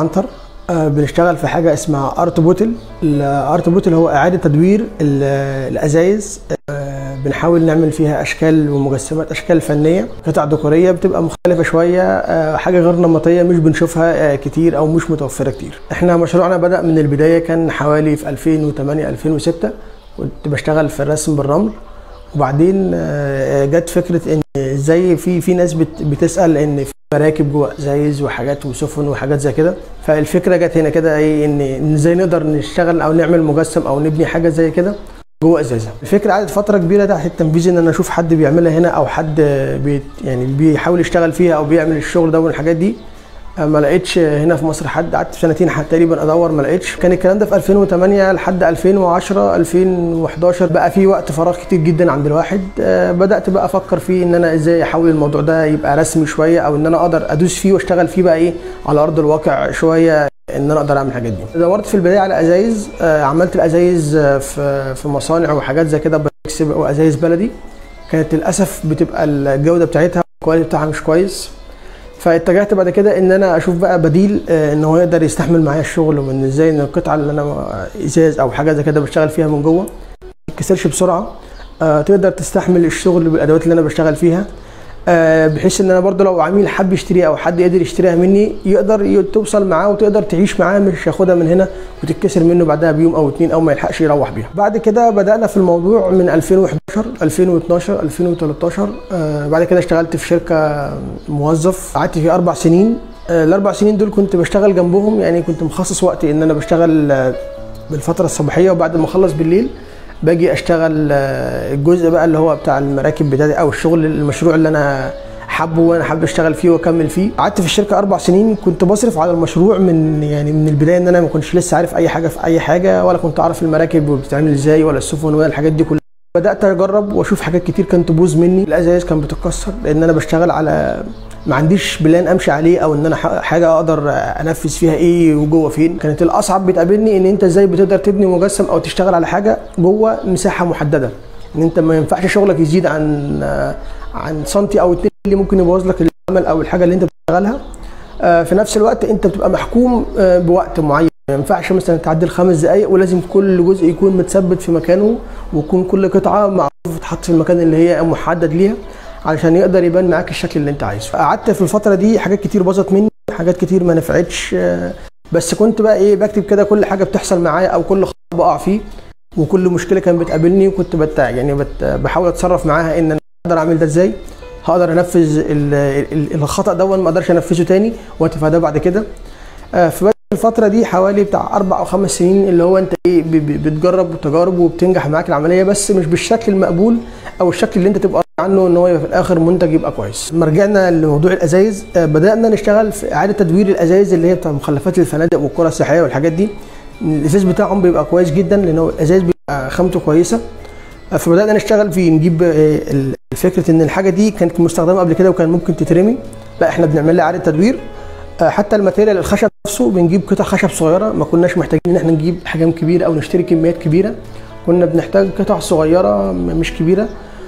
عنتر آه، بنشتغل في حاجه اسمها ارت بوتل الارت بوتل هو اعاده تدوير ال- الازايز آه، بنحاول نعمل فيها اشكال ومجسمات اشكال فنيه قطع ديكوريه بتبقى مختلفه شويه آه، حاجه غير نمطيه مش بنشوفها آه، كتير او مش متوفره كتير احنا مشروعنا بدا من البدايه كان حوالي في 2008 2006 كنت بشتغل في الرسم بالرمل وبعدين آه، جت فكره ان ازاي في في ناس بت- بتسال ان في مراكب جوه ازايز وحاجات وسفن وحاجات زي كده فالفكره جت هنا كده ايه ان إن ازاي نقدر نشتغل او نعمل مجسم او نبني حاجه زي كده جوه ازازه الفكره قعدت فتره كبيره تحت التنفيذ ان انا اشوف حد بيعملها هنا او حد بيت يعني بيحاول يشتغل فيها او بيعمل الشغل ده والحاجات دي ما لقيتش هنا في مصر حد قعدت سنتين حتى تقريبا ادور ما لقيتش كان الكلام ده في 2008 لحد 2010 2011 بقى في وقت فراغ كتير جدا عند الواحد آه، بدات بقى افكر فيه ان انا ازاي احول الموضوع ده يبقى رسمي شويه او ان انا اقدر ادوس فيه واشتغل فيه بقى ايه على ارض الواقع شويه ان انا اقدر اعمل الحاجات دي دورت في البدايه على ازايز آه، عملت الازايز آه، في في مصانع وحاجات زي كده بكس وازايز بلدي كانت للاسف بتبقى الجوده بتاعتها الكواليتي بتاعها مش كويس فاتجهت بعد كده ان انا اشوف بقى بديل آه، ان هو يقدر يستحمل معايا الشغل وان ازاي ان القطعه اللي انا ازاز او حاجه زي كده بشتغل فيها من جوه ما تتكسرش بسرعه آه، تقدر تستحمل الشغل بالادوات اللي انا بشتغل فيها آه، بحيث ان انا برضو لو عميل حب يشتريها او حد قدر يشتريها مني يقدر ي- توصل معاه وتقدر تعيش معاه مش ياخدها من هنا وتتكسر منه بعدها بيوم او اتنين او ما يلحقش يروح بيها بعد كده بدانا في الموضوع من 2011 2012 2013 آه، بعد كده اشتغلت في شركه موظف قعدت فيه اربع سنين آه، الاربع سنين دول كنت بشتغل جنبهم يعني كنت مخصص وقتي ان انا بشتغل آه، بالفتره الصباحيه وبعد ما اخلص بالليل باجي اشتغل آه، الجزء بقى اللي هو بتاع المراكب بتاعتي او الشغل المشروع اللي انا حابه وانا حابب اشتغل فيه واكمل فيه قعدت في الشركه اربع سنين كنت بصرف على المشروع من يعني من البدايه ان انا ما كنتش لسه عارف اي حاجه في اي حاجه ولا كنت اعرف المراكب بتتعمل ازاي ولا السفن ولا الحاجات دي كلها بدات اجرب واشوف حاجات كتير كانت تبوظ مني الازايز كانت بتتكسر لان انا بشتغل على ما عنديش بلان امشي عليه او ان انا ح- حاجه اقدر انفذ فيها ايه وجوه فين كانت الاصعب بتقابلني ان انت ازاي بتقدر تبني مجسم او تشتغل على حاجه جوه مساحه محدده ان انت ما ينفعش شغلك يزيد عن عن سنتي او اتنين اللي ممكن يبوظ لك العمل او الحاجه اللي انت بتشتغلها آه، في نفس الوقت انت بتبقى محكوم آه، بوقت معين ما ينفعش مثلا تعدي الخمس دقائق ولازم كل جزء يكون متثبت في مكانه ويكون كل قطعه معروف تتحط في المكان اللي هي محدد ليها علشان يقدر يبان معاك الشكل اللي انت عايزه قعدت في الفتره دي حاجات كتير باظت مني حاجات كتير ما نفعتش آه، بس كنت بقى ايه بكتب كده كل حاجه بتحصل معايا او كل خطأ بقع فيه وكل مشكله كانت بتقابلني وكنت بت يعني بت بحاول اتصرف معاها ان انا اقدر اعمل ده ازاي هقدر انفذ ال- ال- الخطا ده ما اقدرش انفذه تاني واتفاداه بعد كده آه، في بس الفتره دي حوالي بتاع اربع او خمس سنين اللي هو انت ايه ب- ب- بتجرب وتجارب وبتنجح معاك العمليه بس مش بالشكل المقبول او الشكل اللي انت تبقى راضي عنه ان هو يبقى في الاخر منتج يبقى كويس لما رجعنا لموضوع الازايز آه، بدانا نشتغل في اعاده تدوير الازايز اللي هي بتاع مخلفات الفنادق والقرى السياحيه والحاجات دي الازاز بتاعهم بيبقى كويس جدا لان هو الازاز بيبقى خامته كويسه فبدانا نشتغل في نجيب آه، ال- فكره ان الحاجه دي كانت مستخدمه قبل كده وكان ممكن تترمي لا احنا بنعمل لها اعاده تدوير آه، حتى الماتيريال الخشب نفسه بنجيب قطع خشب صغيره ما كناش محتاجين ان احنا نجيب احجام كبيره او نشتري كميات كبيره كنا بنحتاج قطع صغيره م- مش كبيره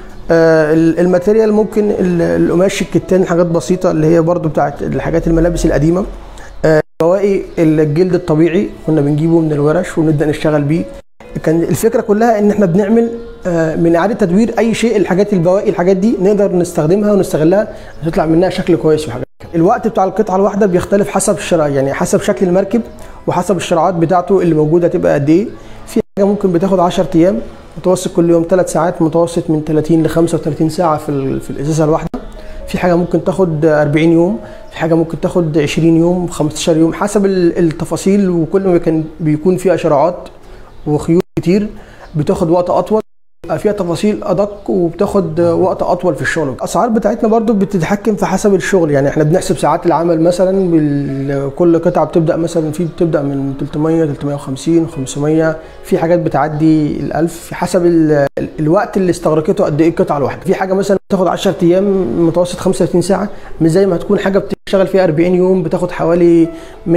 آه، ال- الماتيريال ممكن ال- القماش الكتان حاجات بسيطه اللي هي برضو بتاعت الحاجات الملابس القديمه آه، بواقي الجلد الطبيعي كنا بنجيبه من الورش ونبدا نشتغل بيه كان الفكره كلها ان احنا بنعمل آه، من اعاده تدوير اي شيء الحاجات البواقي الحاجات دي نقدر نستخدمها ونستغلها تطلع منها شكل كويس وحاجات كده. الوقت بتاع القطعه الواحده بيختلف حسب الشراء يعني حسب شكل المركب وحسب الشراعات بتاعته اللي موجوده هتبقى قد ايه في حاجه ممكن بتاخد 10 ايام متوسط كل يوم 3 ساعات متوسط من 30 ل 35 ساعه في ال- في الازازه الواحده في حاجه ممكن تاخد 40 يوم في حاجه ممكن تاخد 20 يوم 15 يوم حسب ال- التفاصيل وكل ما كان بيكون فيها شراعات وخيوط كتير بتاخد وقت اطول بيبقى فيها تفاصيل ادق وبتاخد وقت اطول في الشغل الاسعار بتاعتنا برضو بتتحكم في حسب الشغل يعني احنا بنحسب ساعات العمل مثلا بال- كل قطعه بتبدا مثلا في بتبدا من 300 350 500 في حاجات بتعدي ال 1000 في حسب ال- ال- الوقت اللي استغرقته قد ايه القطعه الواحده في حاجه مثلا بتاخد 10 ايام متوسط 35 ساعه مش زي ما هتكون حاجه بتشتغل فيها 40 يوم بتاخد حوالي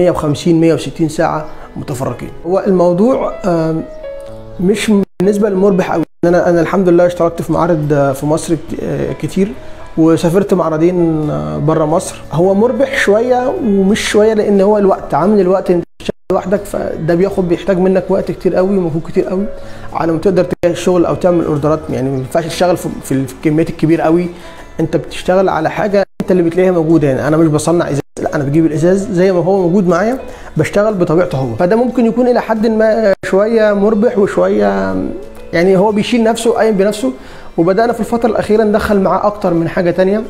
150 160 ساعه متفرقين هو الموضوع آم، مش بالنسبه للمربح قوي انا انا الحمد لله اشتركت في معارض في مصر كتير وسافرت معرضين بره مصر هو مربح شويه ومش شويه لان هو الوقت عامل الوقت انت بتشتغل لوحدك فده بياخد بيحتاج منك وقت كتير قوي ومجهود كتير قوي على ما تقدر تجهز الشغل او تعمل اوردرات يعني ما ينفعش تشتغل في, في الكميات الكبيره قوي انت بتشتغل على حاجه انت اللي بتلاقيها موجوده يعني انا مش بصنع ازاز لا انا بجيب الازاز زي ما هو موجود معايا بشتغل بطبيعته هو فده ممكن يكون الى حد ما شويه مربح وشويه يعني هو بيشيل نفسه قايم بنفسه وبدانا في الفتره الاخيره ندخل معاه اكتر من حاجه تانية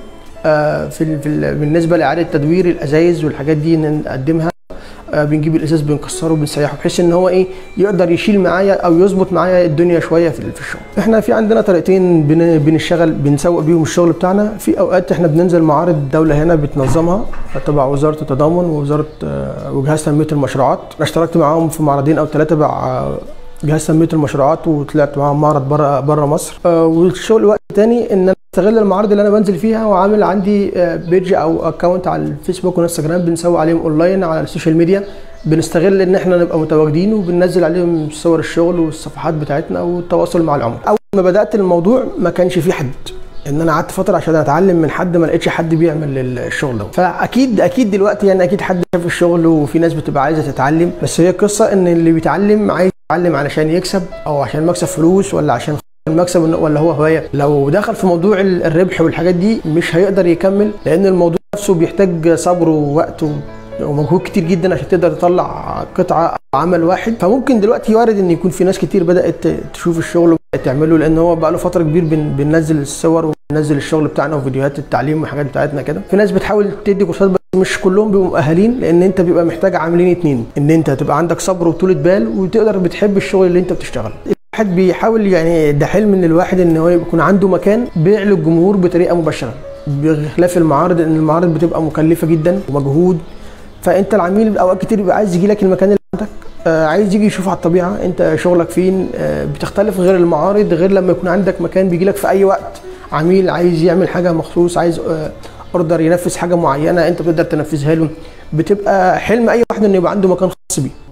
في, في بالنسبه لاعاده تدوير الازايز والحاجات دي نقدمها بنجيب الازاز بنكسره بنسيحه بحيث ان هو ايه يقدر يشيل معايا او يظبط معايا الدنيا شويه في الشغل احنا في عندنا طريقتين بنشتغل بنسوق بيهم الشغل بتاعنا في اوقات احنا بننزل معارض الدوله هنا بتنظمها تبع وزاره التضامن ووزاره وجهاز تنميه المشروعات انا اشتركت معاهم في معرضين او ثلاثه تبع جهاز تنميه المشروعات وطلعت معاهم معرض بره بره مصر آه والشغل وقت تاني ان انا استغل المعارض اللي انا بنزل فيها وعامل عندي آه بيج او اكونت على الفيسبوك والانستجرام بنسوي عليهم اونلاين على السوشيال ميديا بنستغل ان احنا نبقى متواجدين وبننزل عليهم صور الشغل والصفحات بتاعتنا والتواصل مع العملاء اول ما بدات الموضوع ما كانش في حد ان انا قعدت فتره عشان اتعلم من حد ما لقيتش حد بيعمل الشغل ده فاكيد اكيد دلوقتي يعني اكيد حد شاف الشغل وفي ناس بتبقى عايزه تتعلم بس هي القصه ان اللي بيتعلم عايز يتعلم علشان يكسب او عشان مكسب فلوس ولا عشان المكسب ولا هو هوايه لو دخل في موضوع الربح والحاجات دي مش هيقدر يكمل لان الموضوع نفسه بيحتاج صبر ووقت ومجهود كتير جدا عشان تقدر تطلع قطعه عمل واحد فممكن دلوقتي وارد ان يكون في ناس كتير بدات تشوف الشغل وبدات تعمله لان هو بقى له فتره كبير بن بننزل الصور وبننزل الشغل بتاعنا وفيديوهات التعليم والحاجات بتاعتنا كده في ناس بتحاول تدي كورسات بس مش كلهم بيبقوا مؤهلين لان انت بيبقى محتاج عاملين اتنين ان انت تبقى عندك صبر وطولة بال وتقدر بتحب الشغل اللي انت بتشتغله الواحد بيحاول يعني ده حلم من الواحد ان هو يكون عنده مكان بيع للجمهور بطريقه مباشره بخلاف المعارض ان المعارض بتبقى مكلفه جدا ومجهود فانت العميل اوقات كتير بيبقى عايز يجي لك المكان اللي عندك آه عايز يجي يشوف على الطبيعه انت شغلك فين آه بتختلف غير المعارض غير لما يكون عندك مكان بيجي لك في اي وقت عميل عايز يعمل حاجه مخصوص عايز آه اوردر ينفذ حاجه معينه انت بتقدر تنفذها له بتبقى حلم اي واحد انه يبقى عنده مكان خاص بيه